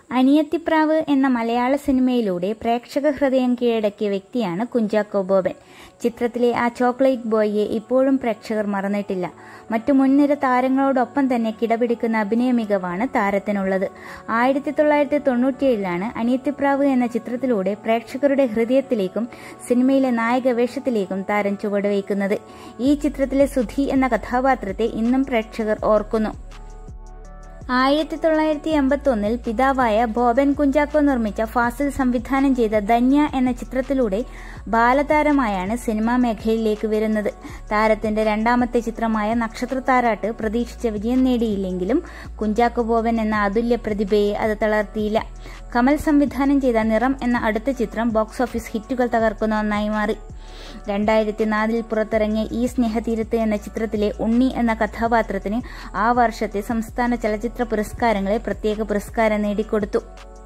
അനിയത്തിപ്രാവ് എന്ന മലയാള സിനിമയിലൂടെ പ്രേക്ഷക ഹൃദയം കീഴടക്കിയ വ്യക്തിയാണ് കുഞ്ചാക്കോ ബോബൻ ചിത്രത്തിലെ ആ ചോക്ലേറ്റ് ബോയിയെ ഇപ്പോഴും പ്രേക്ഷകർ മറന്നിട്ടില്ല മറ്റു മുൻനിര താരങ്ങളോടൊപ്പം തന്നെ കിടപിടിക്കുന്ന അഭിനയ മികവാണ് താരത്തിനുള്ളത് ആയിരത്തി തൊള്ളായിരത്തി തൊണ്ണൂറ്റിയേഴിലാണ് അനിയത്തിപ്രാവ് എന്ന ചിത്രത്തിലൂടെ പ്രേക്ഷകരുടെ ഹൃദയത്തിലേക്കും സിനിമയിലെ നായക വേഷത്തിലേക്കും താരം ചുവടുവയ്ക്കുന്നത് ഈ ചിത്രത്തിലെ സുധി എന്ന കഥാപാത്രത്തെ ഇന്നും പ്രേക്ഷകർ ഓർക്കുന്നു ആയിരത്തി തൊള്ളായിരത്തി എൺപത്തി ഒന്നിൽ പിതാവായ ബോബൻ കുഞ്ചാക്കോ നിർമ്മിച്ച ഫാസിൽ സംവിധാനം ചെയ്ത ധന്യ എന്ന ചിത്രത്തിലൂടെ ബാലതാരമായാണ് സിനിമാ മേഖലയിലേക്ക് വരുന്നത് താരത്തിന്റെ രണ്ടാമത്തെ ചിത്രമായ നക്ഷത്രത്താരാട്ട് പ്രതീക്ഷിച്ച വിജയം നേടിയില്ലെങ്കിലും കുഞ്ചാക്കോ ബോബൻ എന്ന അതുല്യ പ്രതിഭയെ അത് തളർത്തിയില്ല കമൽ സംവിധാനം ചെയ്ത നിറം എന്ന അടുത്ത ചിത്രം ബോക്സ് ഓഫീസ് ഹിറ്റുകൾ തകർക്കുന്ന ഒന്നായി മാറി രണ്ടായിരത്തി നാലിൽ പുറത്തിറങ്ങിയ ഈ സ്നേഹതീരത്ത് എന്ന ചിത്രത്തിലെ ഉണ്ണി എന്ന കഥാപാത്രത്തിന് ആ വർഷത്തെ സംസ്ഥാന ചലച്ചിത്ര പുരസ്കാരങ്ങളെ പ്രത്യേക പുരസ്കാരം നേടിക്കൊടുത്തു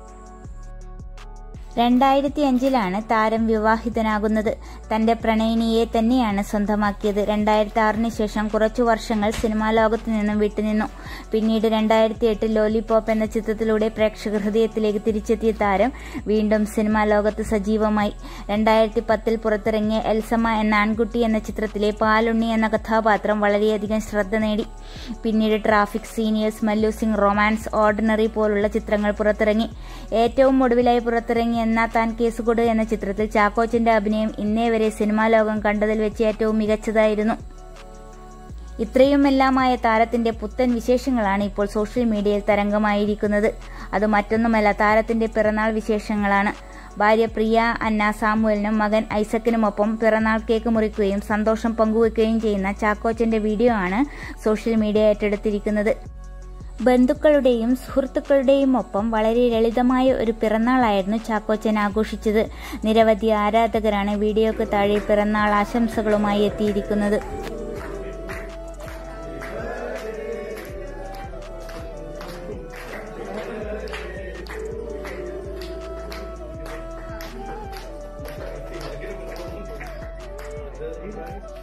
രണ്ടായിരത്തി അഞ്ചിലാണ് താരം വിവാഹിതനാകുന്നത് തന്റെ പ്രണയിനിയെ തന്നെയാണ് സ്വന്തമാക്കിയത് രണ്ടായിരത്തി ആറിന് ശേഷം കുറച്ചു വർഷങ്ങൾ സിനിമാ ലോകത്തു നിന്നും വിട്ടുനിന്നു പിന്നീട് രണ്ടായിരത്തി എട്ടിൽ ലോലിപോപ്പ് എന്ന ചിത്രത്തിലൂടെ പ്രേക്ഷക ഹൃദയത്തിലേക്ക് തിരിച്ചെത്തിയ താരം വീണ്ടും സിനിമാ ലോകത്ത് സജീവമായി രണ്ടായിരത്തി പത്തിൽ പുറത്തിറങ്ങിയ എൽസമ്മ എന്ന ആൺകുട്ടി എന്ന ചിത്രത്തിലെ പാലുണ്ണി എന്ന കഥാപാത്രം വളരെയധികം ശ്രദ്ധ നേടി പിന്നീട് Traffic Seniors Mallu Singh Romans Ordinary പോലുള്ള ചിത്രങ്ങൾ പുറത്തിറങ്ങി ഏറ്റവും ഒടുവിലായി പുറത്തിറങ്ങിയ എന്നാ താൻ കേസുകൊട് എന്ന ചിത്രത്തിൽ ചാക്കോച്ചന്റെ അഭിനയം ഇന്നേ വരെ സിനിമാ ലോകം കണ്ടതിൽ വെച്ച് ഏറ്റവും മികച്ചതായിരുന്നു ഇത്രയുമെല്ലാമായ താരത്തിന്റെ പുത്തൻ വിശേഷങ്ങളാണ് ഇപ്പോൾ സോഷ്യൽ മീഡിയയിൽ തരംഗമായിരിക്കുന്നത് അത് മറ്റൊന്നുമല്ല താരത്തിന്റെ പിറന്നാൾ വിശേഷങ്ങളാണ് ഭാര്യ പ്രിയ അന്ന സാമുവലിനും മകൻ ഐസക്കിനുമൊപ്പം പിറന്നാൾ കേക്ക് മുറിക്കുകയും സന്തോഷം പങ്കുവയ്ക്കുകയും ചെയ്യുന്ന ചാക്കോച്ചന്റെ വീഡിയോ ആണ് സോഷ്യൽ മീഡിയ ഏറ്റെടുത്തിരിക്കുന്നത് ബന്ധുക്കളുടെയും സുഹൃത്തുക്കളുടെയും ഒപ്പം വളരെ ലളിതമായ ഒരു പിറന്നാളായിരുന്നു ചാക്കോച്ചൻ ആഘോഷിച്ചത് നിരവധി ആരാധകരാണ് വീഡിയോക്ക് താഴെ പിറന്നാൾ ആശംസകളുമായി എത്തിയിരിക്കുന്നത് Right.